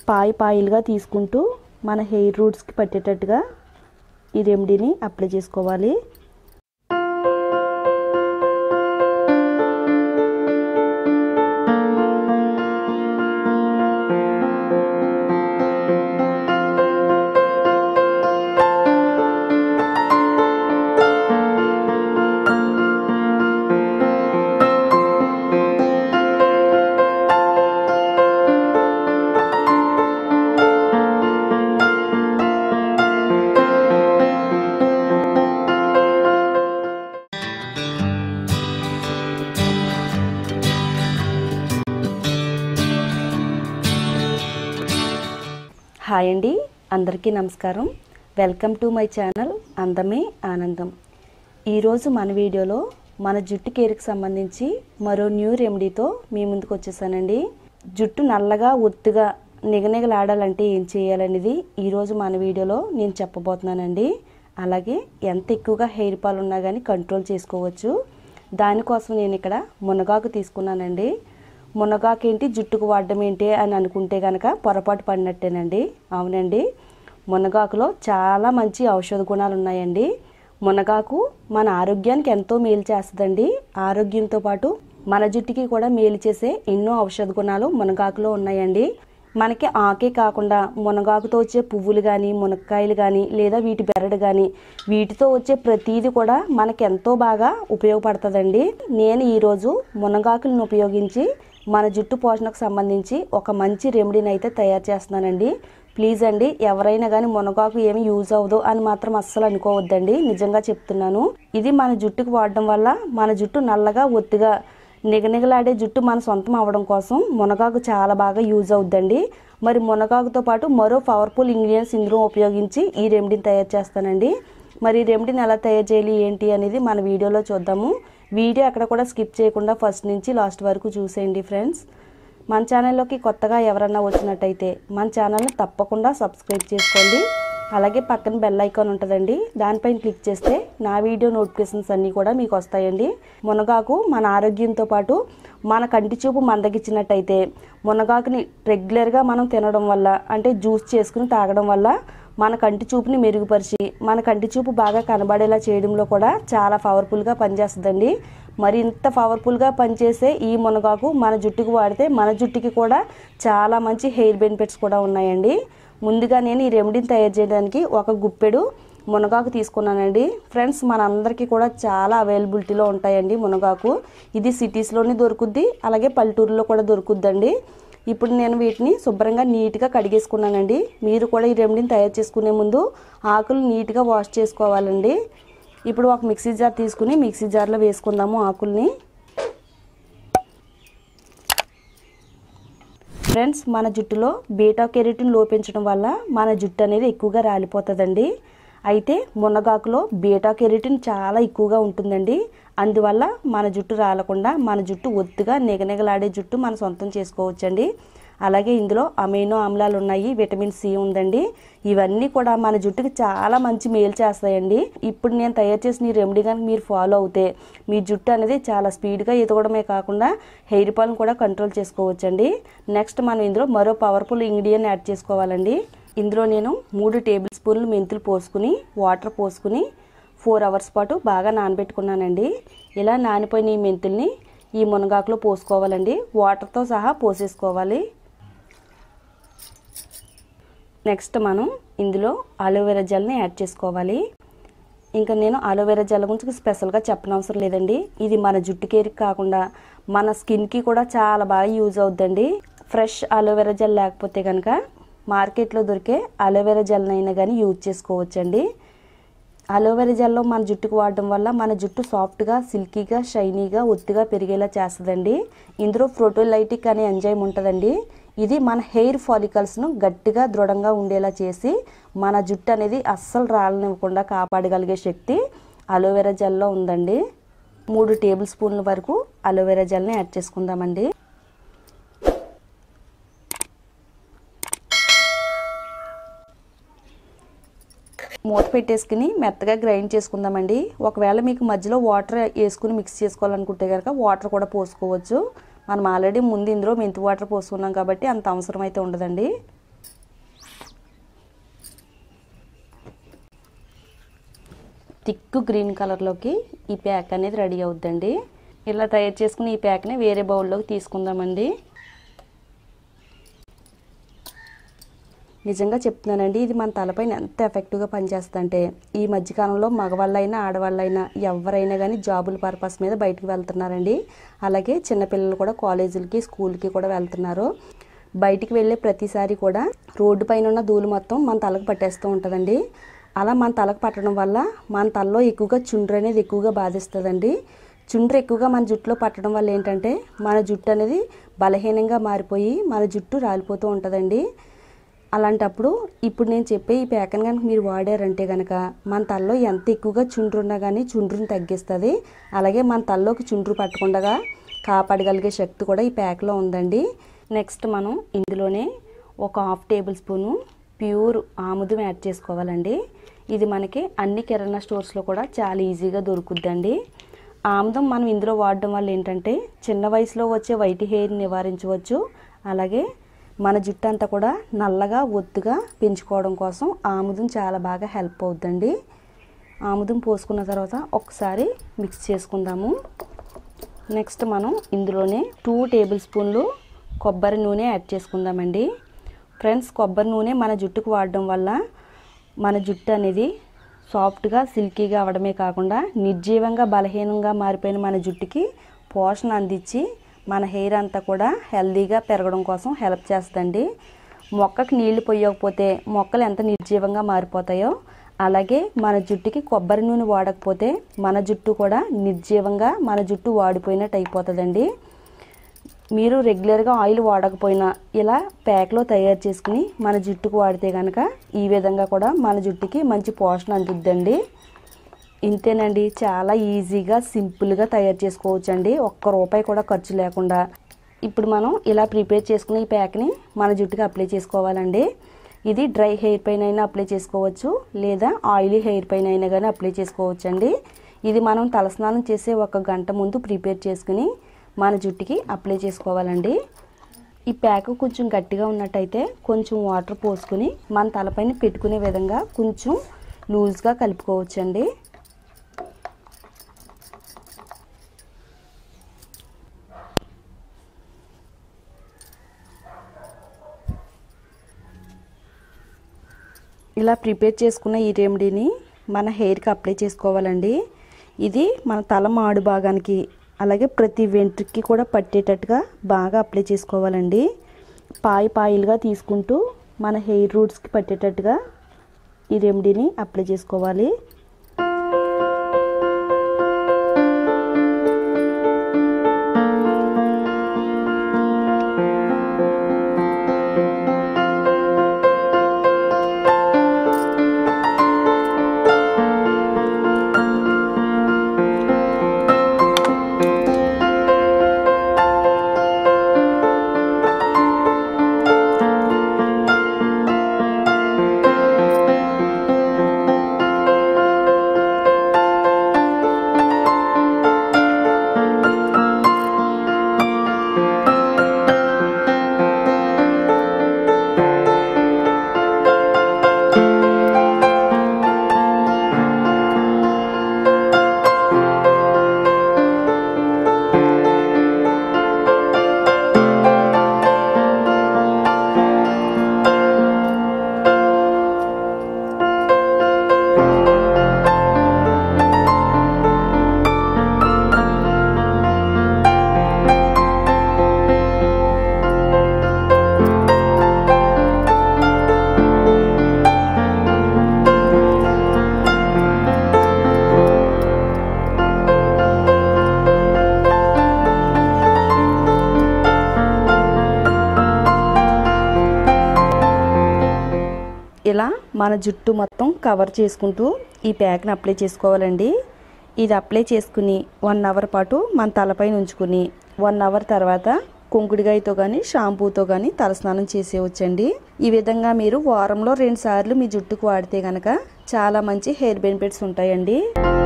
పాయి పాయిలుగా తీసుకుంటూ మన హెయిర్ రూట్స్కి పట్టేటట్టుగా ఈ రెమెడీని అప్లై చేసుకోవాలి హాయ్ అండి అందరికీ నమస్కారం వెల్కమ్ టు మై ఛానల్ అందమే ఆనందం ఈరోజు మన వీడియోలో మన జుట్టు కేర్కి సంబంధించి మరో న్యూ రెమెడీతో మీ ముందుకు వచ్చేసానండి జుట్టు నల్లగా ఒత్తుగా నిగనిగలాడాలంటే ఏం చేయాలనేది ఈరోజు మన వీడియోలో నేను చెప్పబోతున్నానండి అలాగే ఎంత ఎక్కువగా హెయిర్ ఫాల్ ఉన్నా కానీ కంట్రోల్ చేసుకోవచ్చు దానికోసం నేను ఇక్కడ మునగాకు తీసుకున్నానండి మునగాకు ఏంటి జుట్టుకు వాడడం ఏంటి అని అనుకుంటే కనుక పొరపాటు పడినట్టేనండి అవునండి మునగాకులో చాలా మంచి ఔషధ గుణాలు ఉన్నాయండి మునగాకు మన ఆరోగ్యానికి ఎంతో మేలు చేస్తుందండి ఆరోగ్యంతో పాటు మన జుట్టుకి కూడా మేలు చేసే ఎన్నో ఔషధ గుణాలు మునగాకులో ఉన్నాయండి మనకి ఆకే కాకుండా మునగాకుతో వచ్చే పువ్వులు కానీ మునక్కాయలు కానీ లేదా వీటి బెరడు కానీ వీటితో వచ్చే ప్రతీది కూడా మనకి ఎంతో బాగా ఉపయోగపడుతుందండి నేను ఈరోజు మునగాకులను ఉపయోగించి మన జుట్టు పోషణకు సంబంధించి ఒక మంచి రెమెడీని అయితే తయారు చేస్తున్నానండి ప్లీజ్ అండి ఎవరైనా కానీ మునగాకు ఏమి యూజ్ అవ్వదు అని మాత్రం అస్సలు అనుకోవద్దండి నిజంగా చెప్తున్నాను ఇది మన జుట్టుకు వాడడం వల్ల మన జుట్టు నల్లగా ఒత్తిగా నిగనిగలాడే జుట్టు మన సొంతం అవ్వడం కోసం మునగాకు చాలా బాగా యూజ్ అవుద్దండి మరి మునగాకుతో పాటు మరో పవర్ఫుల్ ఇంగ్రీడియంట్స్ ఇందులో ఉపయోగించి ఈ రెమెడీని తయారు చేస్తానండి మరి ఈ రెమెడీని ఎలా తయారు చేయాలి ఏంటి అనేది మన వీడియోలో చూద్దాము వీడియో అక్కడ కూడా స్కిప్ చేయకుండా ఫస్ట్ నుంచి లాస్ట్ వరకు చూసేయండి ఫ్రెండ్స్ మన ఛానల్లోకి కొత్తగా ఎవరన్నా వచ్చినట్టయితే మన ఛానల్ని తప్పకుండా సబ్స్క్రైబ్ చేసుకోండి అలాగే పక్కన బెల్ ఐకాన్ ఉంటుందండి దానిపైన క్లిక్ చేస్తే నా వీడియో నోటిఫికేషన్స్ అన్నీ కూడా మీకు వస్తాయండి మునగాకు మన ఆరోగ్యంతో పాటు మన కంటి చూపు మందగించినట్టయితే మునగాకుని రెగ్యులర్గా మనం తినడం వల్ల అంటే జ్యూస్ చేసుకుని తాగడం వల్ల మన కంటి చూపుని మెరుగుపరిచి మన కంటి చూపు బాగా కనబడేలా చేయడంలో కూడా చాలా పవర్ఫుల్గా పనిచేస్తుందండి మరి ఇంత పవర్ఫుల్గా పనిచేసే ఈ మునగాకు మన జుట్టుకు వాడితే మన జుట్టుకి కూడా చాలా మంచి హెయిర్ బెనిఫిట్స్ కూడా ఉన్నాయండి ముందుగా నేను ఈ రెమెడీని తయారు చేయడానికి ఒక గుప్పెడు మునగాకు తీసుకున్నానండి ఫ్రెండ్స్ మనందరికీ కూడా చాలా అవైలబిలిటీలో ఉంటాయండి మునగాకు ఇది సిటీస్లోనే దొరుకుద్ది అలాగే పల్లెటూరులో కూడా దొరుకుద్దండి ఇప్పుడు నేను వీటిని శుభ్రంగా నీట్గా కడిగేసుకున్నానండి మీరు కూడా ఈ రెమెడీని తయారు చేసుకునే ముందు ఆకులు నీట్గా వాష్ చేసుకోవాలండి ఇప్పుడు ఒక మిక్సీ జార్ తీసుకుని మిక్సీ జార్లో వేసుకుందాము ఆకుల్ని ఫ్రెండ్స్ మన జుట్టులో బీటా కెరటిన్ లోపించడం వల్ల మన జుట్టు అనేది ఎక్కువగా రాలిపోతుందండి అయితే మునగాకులో బీటా కెరటిన్ చాలా ఎక్కువగా ఉంటుందండి అందువల్ల మన జుట్టు రాలకుండా మన జుట్టు ఒత్తుగా నిగనిగలాడే జుట్టు మన సొంతం చేసుకోవచ్చండి అలాగే ఇందులో అమైనో ఆమ్లాలు ఉన్నాయి విటమిన్ సి ఉందండి ఇవన్నీ కూడా మన జుట్టుకి చాలా మంచి మేలు చేస్తాయండి ఇప్పుడు నేను తయారు చేసిన ఈ రెమెడీ కనుక మీరు ఫాలో అవుతే మీ జుట్టు అనేది చాలా స్పీడ్గా ఎదగడమే కాకుండా హెయిర్ ఫాల్ని కూడా కంట్రోల్ చేసుకోవచ్చండి నెక్స్ట్ మనం ఇందులో మరో పవర్ఫుల్ ఇంగ్రీడియంట్ యాడ్ చేసుకోవాలండి ఇందులో నేను మూడు టేబుల్ స్పూన్లు మెంతులు పోసుకుని వాటర్ పోసుకుని ఫోర్ అవర్స్ పాటు బాగా నానబెట్టుకున్నానండి ఇలా నానిపోయిన ఈ మెంతుల్ని ఈ మునగాకులో పోసుకోవాలండి వాటర్తో సహా పోసేసుకోవాలి నెక్స్ట్ మనం ఇందులో అలోవెరా జెల్ని యాడ్ చేసుకోవాలి ఇంకా నేను అలోవెరా జెల్ గురించి స్పెషల్గా చెప్పనవసరం లేదండి ఇది మన జుట్టు కేర్కి కాకుండా మన స్కిన్కి కూడా చాలా బాగా యూజ్ అవుద్దండి ఫ్రెష్ అలోవెరా జెల్ లేకపోతే కనుక మార్కెట్లో దొరికే అలోవెరా జెల్ని అయినా కానీ యూజ్ చేసుకోవచ్చండి అలోవెరా జెల్లో మన జుట్టుకు వాడడం వల్ల మన జుట్టు సాఫ్ట్గా సిల్కీగా షైనీగా ఒత్తిగా పెరిగేలా చేస్తుందండి ఇందులో ప్రోటోలైటిక్ అనే ఎంజైమ్ ఉంటుందండి ఇది మన హెయిర్ ఫాలికల్స్ను గట్టిగా దృఢంగా ఉండేలా చేసి మన జుట్టు అనేది అస్సలు రాలనివ్వకుండా కాపాడగలిగే శక్తి అలోవెరా జెల్లో ఉందండి మూడు టేబుల్ స్పూన్ల వరకు అలోవెరా జెల్ని యాడ్ చేసుకుందామండి మూత పెట్టేసుకుని మెత్తగా గ్రైండ్ చేసుకుందామండి ఒకవేళ మీకు మధ్యలో వాటర్ వేసుకుని మిక్స్ చేసుకోవాలనుకుంటే కనుక వాటర్ కూడా పోసుకోవచ్చు మనం ఆల్రెడీ ముందు ఇందులో మెంతి వాటర్ పోసుకున్నాం కాబట్టి అంత అవసరం అయితే ఉండదండి థిక్ గ్రీన్ కలర్లోకి ఈ ప్యాక్ అనేది రెడీ అవుద్దండి ఇలా తయారు చేసుకుని ఈ ప్యాక్ని వేరే బౌల్లోకి తీసుకుందామండి నిజంగా చెప్తున్నానండి ఇది మన తలపైన ఎంత ఎఫెక్టివ్గా పనిచేస్తుందంటే ఈ మధ్యకాలంలో మగవాళ్ళైనా ఆడవాళ్ళైనా ఎవరైనా కానీ జాబుల పర్పస్ మీద బయటకు వెళ్తున్నారండి అలాగే చిన్నపిల్లలు కూడా కాలేజీలకి స్కూల్కి కూడా వెళ్తున్నారు బయటికి వెళ్ళే ప్రతిసారి కూడా రోడ్డు పైన ఉన్న ధూళి మొత్తం మన తలకు పట్టేస్తూ ఉంటుందండి అలా మన తలకు పట్టడం వల్ల మన తలలో ఎక్కువగా చుండ్రు అనేది ఎక్కువగా బాధిస్తుందండి చుండ్రు ఎక్కువగా మన జుట్టులో పట్టడం వల్ల ఏంటంటే మన జుట్టు అనేది బలహీనంగా మారిపోయి మన జుట్టు రాలిపోతూ ఉంటుందండి అలాంటప్పుడు ఇప్పుడు నేను చెప్పే ఈ ప్యాకన్ కనుక మీరు వాడారంటే కనుక మన తలలో ఎంత ఎక్కువగా చుండ్రు ఉన్నా కానీ చుండ్రుని తగ్గిస్తుంది అలాగే మన తలలోకి చుండ్రు పట్టకుండా కాపాడగలిగే శక్తి కూడా ఈ ప్యాక్లో ఉందండి నెక్స్ట్ మనం ఇందులోనే ఒక హాఫ్ టేబుల్ స్పూను ప్యూర్ ఆముదం యాడ్ చేసుకోవాలండి ఇది మనకి అన్ని కిరాణా స్టోర్స్లో కూడా చాలా ఈజీగా దొరుకుద్దండి ఆముదం మనం ఇందులో వాడడం వల్ల ఏంటంటే చిన్న వయసులో వచ్చే వైట్ హెయిర్ నివారించవచ్చు అలాగే మన జుట్టు అంతా కూడా నల్లగా ఒత్తుగా పెంచుకోవడం కోసం ఆముదం చాలా బాగా హెల్ప్ అవుద్దండి ఆముదం పోసుకున్న తర్వాత ఒకసారి మిక్స్ చేసుకుందాము నెక్స్ట్ మనం ఇందులోనే టూ టేబుల్ స్పూన్లు కొబ్బరి నూనె యాడ్ చేసుకుందామండి ఫ్రెండ్స్ కొబ్బరి నూనె మన జుట్టుకు వాడడం వల్ల మన జుట్టు అనేది సాఫ్ట్గా సిల్కీగా అవడమే కాకుండా నిర్జీవంగా బలహీనంగా మారిపోయిన మన జుట్టుకి పోషణ అందించి మన హెయిర్ అంతా కూడా హెల్దీగా పెరగడం కోసం హెల్ప్ చేస్తుందండి మొక్కకి నీళ్లు పోయకపోతే మొక్కలు ఎంత నిర్జీవంగా మారిపోతాయో అలాగే మన జుట్టుకి కొబ్బరి నూనె వాడకపోతే మన జుట్టు కూడా నిర్జీవంగా మన జుట్టు వాడిపోయినట్టు అయిపోతుందండి మీరు రెగ్యులర్గా ఆయిల్ వాడకపోయినా ఇలా ప్యాక్లో తయారు చేసుకుని మన జుట్టుకు వాడితే కనుక ఈ విధంగా కూడా మన జుట్టుకి మంచి పోషణ అందుద్దండి ఇంతేనండి చాలా ఈజీగా సింపుల్గా తయారు చేసుకోవచ్చండి ఒక్క రూపాయి కూడా ఖర్చు లేకుండా ఇప్పుడు మనం ఇలా ప్రిపేర్ చేసుకుని ఈ ప్యాక్ని మన జుట్టుకి అప్లై చేసుకోవాలండి ఇది డ్రై హెయిర్ పైన అయినా అప్లై చేసుకోవచ్చు లేదా ఆయిలీ హెయిర్ పైన అయినా కానీ అప్లై చేసుకోవచ్చు అండి ఇది మనం తలస్నానం చేసే ఒక గంట ముందు ప్రిపేర్ చేసుకుని మన జుట్టుకి అప్లై చేసుకోవాలండి ఈ ప్యాక్ కొంచెం గట్టిగా ఉన్నట్టయితే కొంచెం వాటర్ పోసుకుని మన తలపైన పెట్టుకునే విధంగా కొంచెం లూజ్గా కలుపుకోవచ్చండి ఇలా ప్రిపేర్ చేసుకున్న ఈ రెమెడీని మన హెయిర్కి అప్లై చేసుకోవాలండి ఇది మన తల మాడు భాగానికి అలాగే ప్రతి వెంట్రుకి కూడా పట్టేటట్టుగా బాగా అప్లై చేసుకోవాలండి పాయి పాయిలుగా తీసుకుంటూ మన హెయిర్ రూట్స్కి పట్టేటట్టుగా ఈ రెమెడీని అప్లై చేసుకోవాలి ఇలా మన జుట్టు మొత్తం కవర్ చేసుకుంటూ ఈ ప్యాక్ని అప్లై చేసుకోవాలండి ఇది అప్లై చేసుకుని వన్ అవర్ పాటు మన తలపైన ఉంచుకుని వన్ అవర్ తర్వాత కుంకుడిగాయతో కానీ షాంపూతో కానీ తలస్నానం చేసేవచ్చండి ఈ విధంగా మీరు వారంలో రెండు సార్లు మీ జుట్టుకు వాడితే కనుక చాలా మంచి హెయిర్ బెనిఫిట్స్ ఉంటాయండి